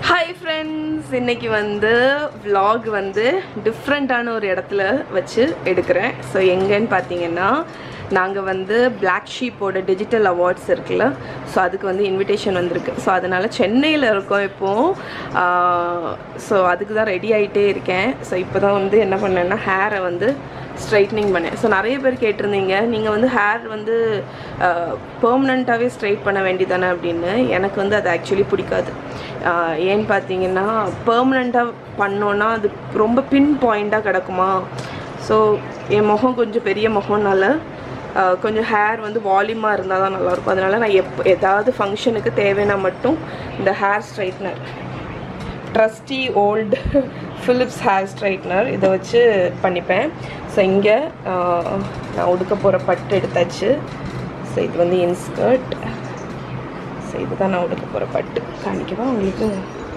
Hi friends இன்னைக்கு வந்து vlog வந்து டிஃப்ரெண்ட்டான ஒரு இடத்துல வச்சு எடுக்கிறேன் ஸோ எங்கன்னு பார்த்தீங்கன்னா நாங்கள் வந்து Black ஷீப்போட டிஜிட்டல் அவார்ட்ஸ் இருக்குல்ல ஸோ அதுக்கு வந்து இன்விடேஷன் வந்திருக்கு ஸோ அதனால் சென்னையில் இருக்கோம் இப்போது ஸோ அதுக்கு தான் ரெடி ஆகிட்டே இருக்கேன் ஸோ இப்போ தான் வந்து என்ன பண்ணேன்னா ஹேரை வந்து ஸ்ட்ரைட்னிங் பண்ணேன் ஸோ நிறைய பேர் கேட்டிருந்தீங்க நீங்கள் வந்து ஹேர் வந்து பெர்மனண்ட்டாகவே ஸ்ட்ரைட் பண்ண வேண்டியதானே அப்படின்னு எனக்கு வந்து அது ஆக்சுவலி பிடிக்காது ஆஹ் ஏன்னு பார்த்தீங்கன்னா பெர்மனண்ட்டாக பண்ணோன்னா அது ரொம்ப பின் பாயிண்ட்டாக கிடக்குமா ஸோ என் முகம் கொஞ்சம் பெரிய முகம்னால ஆஹ் கொஞ்சம் ஹேர் வந்து வால்யூமாக இருந்தால் தான் நல்லாயிருக்கும் அதனால நான் எப்போ ஏதாவது ஃபங்க்ஷனுக்கு தேவைன்னா மட்டும் இந்த hair straightener trusty old Philips hair straightener இதை வச்சு பண்ணிப்பேன் ஸோ இங்கே நான் உடுக்க போகிற பட்டு எடுத்தாச்சு ஸோ இது வந்து இன்ஸ்கர்ட் ஸோ இதுதான் நான் உடுக்க போகிற பட்டு காணிக்கவா உங்களுக்கு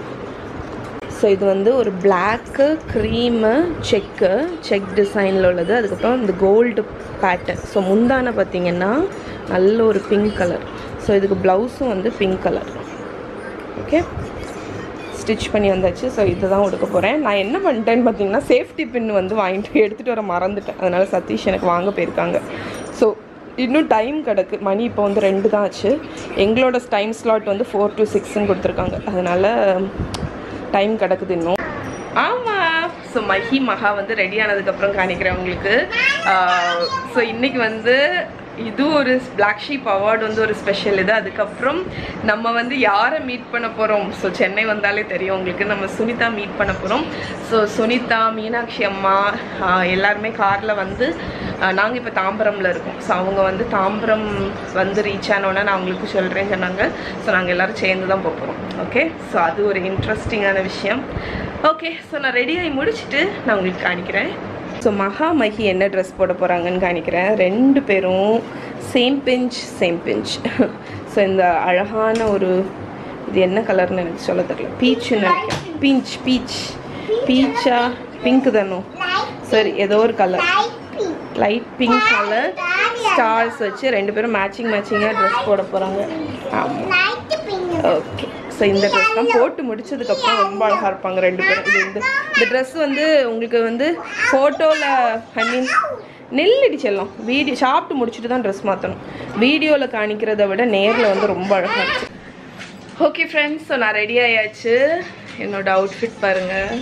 ஸோ இது வந்து ஒரு பிளாக்கு க்ரீமு செக்கு செக் டிசைனில் உள்ளது அதுக்கப்புறம் இந்த கோல்டு பேட்டர்ன் ஸோ முந்தான பார்த்தீங்கன்னா நல்ல ஒரு பிங்க் கலர் ஸோ இதுக்கு ப்ளவுஸும் வந்து பிங்க் கலர் ஓகே ஸ்டிச் பண்ணி வந்தாச்சு ஸோ இதை தான் உடுக்க போகிறேன் நான் என்ன பண்ணிட்டேன்னு பார்த்தீங்கன்னா சேஃப்டி பின் வந்து வாங்கிட்டு எடுத்துகிட்டு வர மறந்துட்டேன் அதனால் சதீஷ் எனக்கு வாங்க போயிருக்காங்க ஸோ இன்னும் டைம் கிடக்கு மணி இப்போ வந்து ரெண்டு தான் ஆச்சு எங்களோட டைம் ஸ்லாட் வந்து ஃபோர் டு சிக்ஸ்ன்னு கொடுத்துருக்காங்க அதனால் டைம் கிடக்குது இன்னும் ஆமாம் ஸோ மஹி மகா வந்து ரெடி ஆனதுக்கப்புறம் காணிக்கிறேன் உங்களுக்கு ஸோ இன்னைக்கு வந்து இது ஒரு Black ஷீப் அவார்டு வந்து ஒரு ஸ்பெஷல் இது அதுக்கப்புறம் நம்ம வந்து யாரை மீட் பண்ண போகிறோம் ஸோ சென்னை வந்தாலே தெரியும் உங்களுக்கு நம்ம சுனிதா மீட் பண்ண போகிறோம் ஸோ சுனிதா மீனாட்சி அம்மா ஆஹ் எல்லாருமே காரில் வந்து நாங்கள் இப்போ தாம்பரமில் இருக்கோம் ஸோ அவங்க வந்து தாம்பரம் வந்து ரீச் ஆனோன்னே நான் அவங்களுக்கு சொல்கிறேன்னு சொன்னாங்க ஸோ நாங்கள் எல்லோரும் சேர்ந்து தான் போக போகிறோம் ஓகே ஸோ அது ஒரு இன்ட்ரெஸ்டிங்கான விஷயம் ஓகே ஸோ நான் ரெடியாகி முடிச்சுட்டு நான் உங்களுக்கு காணிக்கிறேன் ஸோ மகா மகி என்ன ட்ரெஸ் போட போகிறாங்கன்னு காணிக்கிறேன் ரெண்டு பேரும் same pinch same pinch so இந்த அழகான ஒரு இது என்ன கலர்னு எனக்கு சொல்ல தெரியல பீச்சுன்னு நினைக்கிறேன் பீச் பீச் பீச்சா பிங்க் தானோ சரி ஏதோ ஒரு colour light pink colour stars வச்சு ரெண்டு பேரும் மேட்சிங் மேட்சிங்காக ட்ரெஸ் போட போகிறாங்க ஆமாம் ஓகே ஸோ இந்த ட்ரெஸ் தான் போட்டு முடிச்சதுக்கப்புறம் ரொம்ப அழகாக இருப்பாங்க ரெண்டு பேரும் இது இந்த இந்த ட்ரெஸ் வந்து உங்களுக்கு வந்து ஃபோட்டோவில் ஐ மீன் நெல்லடி செல்லம் வீடியோ சாப்பிட்டு முடிச்சுட்டு தான் ட்ரெஸ் மாற்றணும் வீடியோவில் காணிக்கிறத விட நேரில் வந்து ரொம்ப அழகாக இருந்துச்சு ஓகே ஃப்ரெண்ட்ஸ் ஸோ நான் ரெடி ஆயாச்சு என்னோட அவுட்ஃபிட் பாருங்கள்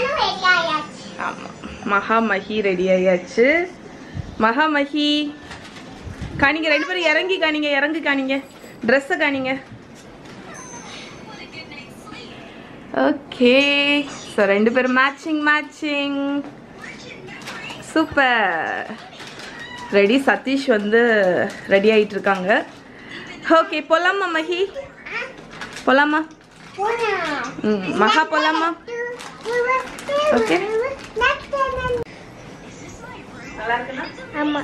ஆமாம் மகா மஹி ரெடி ஆயாச்சு மகா மஹி காணிங்க ரெண்டு பேரும் இறங்கி காணிங்க இறங்கி காணிங்க ட்ரெஸ்ஸை காணிங்க ஓகே ஸோ ரெண்டு பேரும் matching matching super ready Satish வந்து ரெடி ஆயிட்டு இருக்காங்க ஓகே போலாமா மஹி போலாமா ம் மகா போலாமா ஓகே நல்லா இருக்குண்ணா ஆமா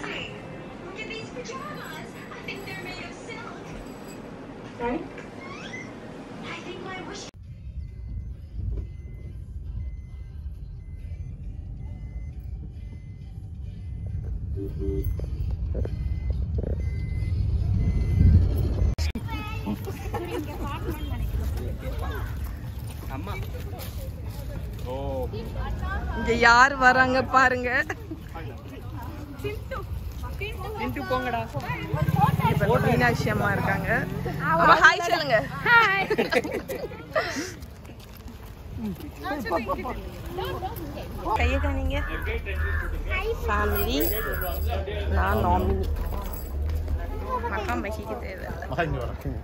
இங்க யார் வராங்க பாருங்க போங்கடா இப்ப மீனாட்சி அம்மா இருக்காங்க அம்மா ஹாய் சொல்லுங்க கைய காணிங்க ஃபேமிலி நான் நாமினி மக்கா மகிக்கு தேவையில்லை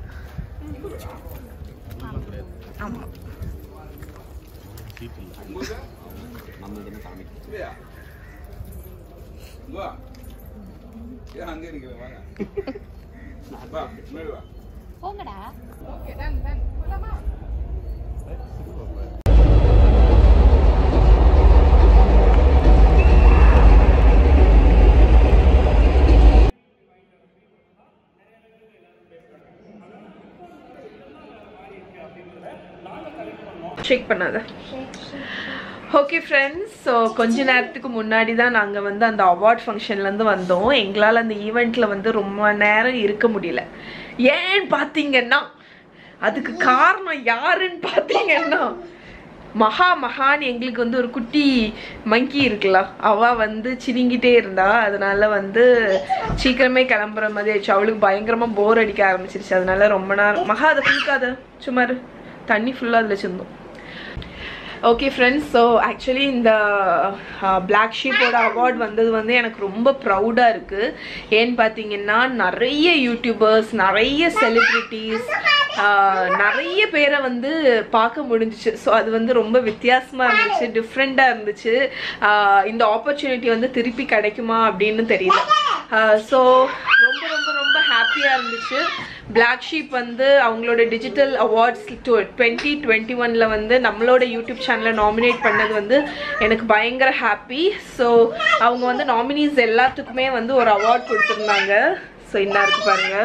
ஆமா ஷேக் பண்ணாத ஓகே ஃப்ரெண்ட்ஸ் ஸோ கொஞ்ச நேரத்துக்கு முன்னாடி தான் நாங்கள் வந்து அந்த அவார்ட் ஃபங்க்ஷன்லேருந்து வந்தோம் எங்களால் அந்த ஈவெண்ட்டில் வந்து ரொம்ப நேரம் இருக்க முடியல ஏன்னு பார்த்தீங்கன்னா அதுக்கு காரணம் யாருன்னு பார்த்தீங்கன்னா மகா மகான்னு எங்களுக்கு வந்து ஒரு குட்டி மங்கி இருக்குல்ல அவ வந்து சினிங்கிட்டே இருந்தா அதனால வந்து சீக்கிரமே கிளம்புற மாதிரி ஆயிடுச்சு அவளுக்கு பயங்கரமா போர் அடிக்க ஆரம்பிச்சிருச்சு அதனால ரொம்ப நேரம் மகா அதை குளிக்காத சும்மா இரு. தண்ணி ஃபுல்லாக அதில் சிந்தும் ஓகே ஃப்ரெண்ட்ஸ் ஸோ ஆக்சுவலி இந்த பிளாக் ஷீப்போட அவார்ட் வந்தது வந்து எனக்கு ரொம்ப ப்ரௌடாக இருக்குது ஏன்னு பார்த்தீங்கன்னா நிறைய யூடியூபர்ஸ் நிறைய செலிப்ரிட்டிஸ் நிறைய பேரை வந்து பார்க்க முடிஞ்சிச்சு ஸோ அது வந்து ரொம்ப வித்தியாசமாக இருந்துச்சு டிஃப்ரெண்ட்டாக இருந்துச்சு ஆஹ் இந்த ஆப்பர்ச்சுனிட்டி வந்து திருப்பி கிடைக்குமா அப்படின்னு தெரியல ஸோ ரொம்ப ரொம்ப ரொம்ப ஹாப்பியாக இருந்துச்சு Black ஷீப் வந்து அவங்களோட டிஜிட்டல் அவார்ட்ஸ் டுவெண்ட்டி டுவெண்ட்டி ஒனில் வந்து நம்மளோட யூடியூப் சேனலில் நாமினேட் பண்ணது வந்து எனக்கு பயங்கர ஹாப்பி ஸோ அவங்க வந்து நாமினிஸ் எல்லாத்துக்குமே வந்து ஒரு அவார்ட் கொடுத்துருந்தாங்க ஸோ என்ன இருக்கு பாருங்க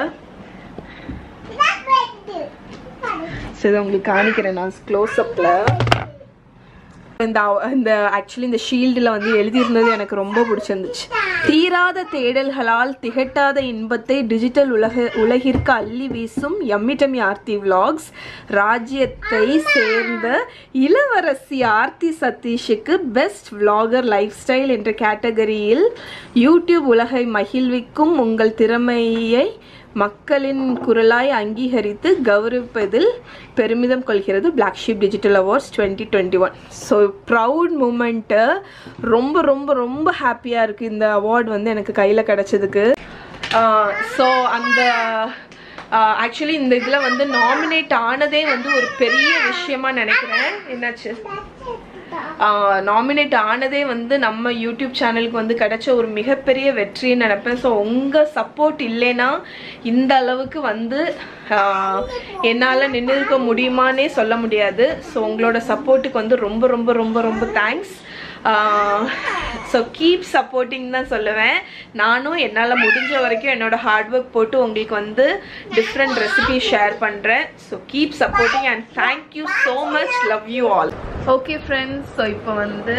ஸோ இதை உங்களுக்கு காணிக்கிறேன் நான் க்ளோஸ் அப்பில் இந்த அவ- இந்த ஆக்சுவலி இந்த ஷீல்டில் வந்து எழுதியிருந்தது எனக்கு ரொம்ப பிடிச்சிருந்துச்சு தீராத தேடல்களால் திகட்டாத இன்பத்தை டிஜிட்டல் உலக உலகிற்கு அள்ளி வீசும் எம்மிட்டமி ஆர்த்தி vlogs ராஜ்யத்தை சேர்ந்த இளவரசி ஆர்த்தி சதீஷுக்கு பெஸ்ட் vlogger லைஃப் ஸ்டைல் என்ற கேட்டகரியில் யூடியூப் உலகை மகிழ்விக்கும் உங்கள் திறமையை மக்களின் குரலாய் அங்கீகரித்து கௌரவிப்பதில் பெருமிதம் கொள்கிறது Black Sheep digital awards twenty twenty one so proud moment ரொம்ப ரொம்ப ரொம்ப ஹாப்பியாக இருக்குது இந்த அவார்ட் வந்து எனக்கு கையில் கிடச்சதுக்கு ஸோ அந்த ஆக்சுவலி இந்த இதில் வந்து நாமினேட் ஆனதே வந்து ஒரு பெரிய விஷயமா நினைக்கிறேன் என்னாச்சு நாமினேட் ஆனதே வந்து நம்ம யூடியூப் சேனலுக்கு வந்து கிடைச்ச ஒரு மிகப்பெரிய வெற்றின்னு நினைப்பேன் ஸோ உங்கள் சப்போர்ட் இல்லைன்னா இந்த அளவுக்கு வந்து என்னால் நின்று இருக்க முடியுமானே சொல்ல முடியாது ஸோ உங்களோட சப்போர்ட்டுக்கு வந்து ரொம்ப ரொம்ப ரொம்ப ரொம்ப தேங்க்ஸ் ஸோ கீப் சப்போர்ட்டிங் தான் சொல்லுவேன் நானும் என்னால் முடிஞ்ச வரைக்கும் என்னோட ஹார்ட் ஒர்க் போட்டு உங்களுக்கு வந்து டிஃப்ரெண்ட் ரெசிபி ஷேர் பண்ணுறேன் so keep supporting and thank you so much love you all okay friends so இப்போ வந்து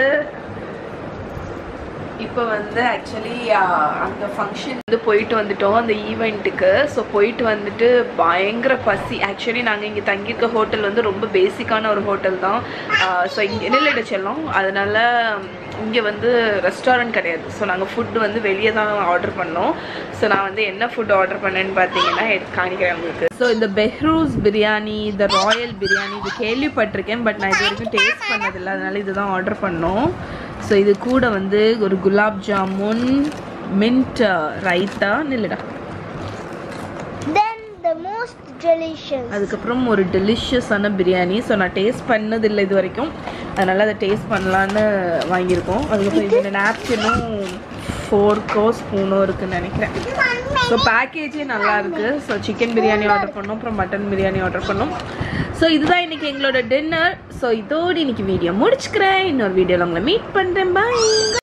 இப்போ வந்து ஆக்சுவலி அந்த ஃபங்க்ஷன் வந்து போயிட்டு வந்துட்டோம் அந்த ஈவெண்ட்டுக்கு ஸோ போயிட்டு வந்துட்டு பயங்கர பசி ஆக்சுவலி நாங்கள் இங்கே தங்கியிருக்க ஹோட்டல் வந்து ரொம்ப பேசிக்கான ஒரு ஹோட்டல் தான் ஸோ இங்கே நெல்லிட செல்லம் அதனால இங்கே வந்து ரெஸ்டாரண்ட் கிடையாது ஸோ நாங்கள் ஃபுட் வந்து வெளியே தான் ஆர்டர் பண்ணோம் ஸோ நான் வந்து என்ன ஃபுட் ஆர்டர் பண்ணேன்னு பார்த்தீங்கன்னா எடுத்து காணிக்கிறேன் உங்களுக்கு ஸோ இந்த பெஹ்ரூஸ் பிரியாணி இந்த ராயல் பிரியாணி இது கேள்விப்பட்டிருக்கேன் பட் நான் இது வரைக்கும் டேஸ்ட் பண்ணதில்லை அதனால இதுதான் ஆர்டர் பண்ணோம் ஸோ இது கூட வந்து ஒரு குலாப் ஜாமுன் மின்ட் ரைத்தா நில்லுடா Then the most delicious. அதுக்கப்புறம் ஒரு டெலிஷியஸான பிரியாணி ஸோ நான் டேஸ்ட் பண்ணதில்லை இது வரைக்கும் அதனால் அதை டேஸ்ட் பண்ணலான்னு வாங்கியிருக்கோம் அதுக்கப்புறம் இதில் நாப்கினும் ஃபோர்க்கோ ஸ்பூனோ இருக்குன்னு நினைக்கிறேன் ஸோ பேக்கேஜே நல்லா இருக்கு ஸோ சிக்கன் பிரியாணி ஆர்டர் பண்ணோம் அப்புறம் மட்டன் பிரியாணி ஆர்டர் பண்ணோம் ஸோ இதுதான் இன்னைக்கு எங்களோட டின்னர் ஸோ இதோடு இன்னைக்கு வீடியோ முடிச்சுக்கிறேன் இன்னொரு வீடியோவில் உங்களை மீட் பண்ணுறேன் பாய்